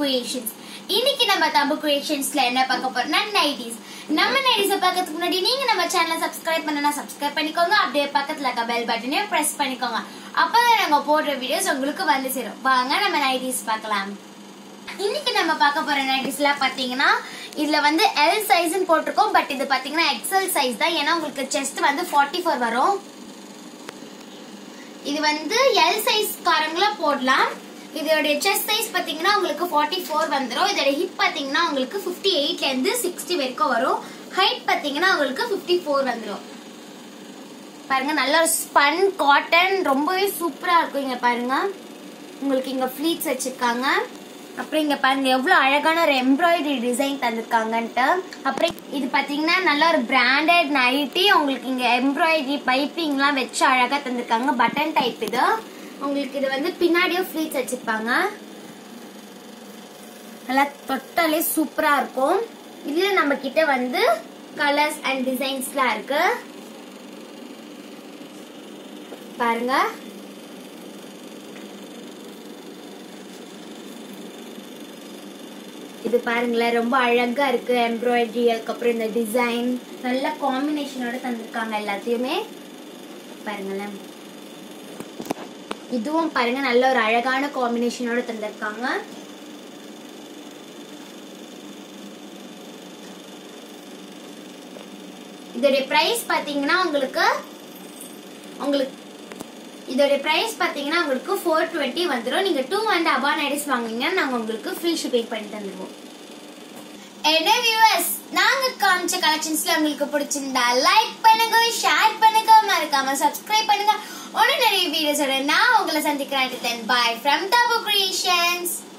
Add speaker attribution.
Speaker 1: creations இன்னைக்கு நம்ம தபு கிரியேஷன்ஸ்ல என்ன பார்க்க போறோம்னா நைட்டிஸ் நம்ம நைட்டிஸை பார்க்கறதுக்கு முன்னாடி நீங்க நம்ம சேனலை சப்ஸ்கிரைப் பண்ணனா சப்ஸ்கிரைப் பண்ணிக்கோங்க அப்படியே பக்கத்துல இருக்க பெல் பட்டனையும் பிரஸ் பண்ணிக்கோங்க அப்பதான் நாங்க போடுற வீடியோஸ் உங்களுக்கு வந்து சேரும் வாங்க நம்ம நைட்டிஸ் பார்க்கலாம் இன்னைக்கு நம்ம பார்க்க போற நைட்டிஸ்ல பாத்தீங்கன்னா இதுல வந்து எல் சைஸ்னு போட்டிருக்கோம் பட் இது பாத்தீங்கன்னா எக்ஸல் சைஸ் தான் ஏன்னா உங்களுக்கு செஸ்ட் வந்து 44 ஃபோர் வரும் இது வந்து எல் சைஸ் காரங்கள போடலாம் இதோடைய செஸ்ட் சைஸ் பாத்தீங்கன்னா உங்களுக்கு 44 ஃபோர் வந்துரும் இதோட ஹிப் பாத்தீங்கன்னா உங்களுக்கு 58 எயிட்ல இருந்து சிக்ஸ்டி வரைக்கும் வரும் ஹைட் பாத்தீங்கன்னா உங்களுக்கு 54 ஃபோர் வந்துரும் பாருங்க நல்ல ஒரு ஸ்பன் காட்டன் ரொம்பவே சூப்பரா இருக்கும் இங்க பாருங்க உங்களுக்கு இங்க ஃபிளீட்ஸ் வச்சிருக்காங்க அப்புறம் இங்க பாருங்க எவ்வளவு அழகான ஒரு எம்ப்ராய்டரி டிசைன் தந்திருக்காங்கன்ட்டு அப்புறம் இது பாத்தீங்கன்னா நல்ல ஒரு பிராண்டட் நைட்டி உங்களுக்கு இங்க எம்ப்ராய்டரி பைப்பிங்லாம் வச்சு அழகா தந்திருக்காங்க பட்டன் டைப் இது உங்களுக்கு இது வந்து பின்னாடியும் ஃபிளீட்ஸ் வச்சிருப்பாங்க நல்லா தொட்டாலே சூப்பரா இருக்கும் இதுல நம்ம கிட்ட வந்து கலர்ஸ் அண்ட் டிசைன்ஸ்லாம் இருக்கு பாருங்க இது பாருங்களேன் ரொம்ப அழகா இருக்கு எம்ப்ராய்டரி அதுக்கப்புறம் இந்த டிசைன் நல்ல காம்பினேஷனோட தந்திருக்காங்க எல்லாத்தையுமே பாருங்களேன் இதுவும் பாருங்க நல்ல ஒரு அழகான காம்பினேஷனோட தந்திருக்காங்க இதோடைய பிரைஸ் பாத்தீங்கன்னா உங்களுக்கு உங்களுக்கு இதோட பிரைஸ் பாத்தீங்கன்னா உங்களுக்கு ஃபோர் டுவெண்ட்டி வந்துடும் நீங்க டூ அண்ட் அபா நைடிஸ் வாங்குனீங்கன்னா நாங்க உங்களுக்கு ஃப்ரீ ஷிப்பிங் பண்ணி தந்துருவோம் என்ன வியூவர்ஸ் நாங்க காமிச்ச கலெக்ஷன்ஸ்ல உங்களுக்கு பிடிச்சிருந்தா லைக் பண்ணுங்க ஷேர் பண்ணுங்க மறக்காம சப்ஸ்கிரைப் பண்ணுங்க உடனே நிறைய வீடியோஸோட நான் உங்களை சந்திக்கிறேன் பாய் ஃப்ரம் தாபு கிரியேஷன்ஸ்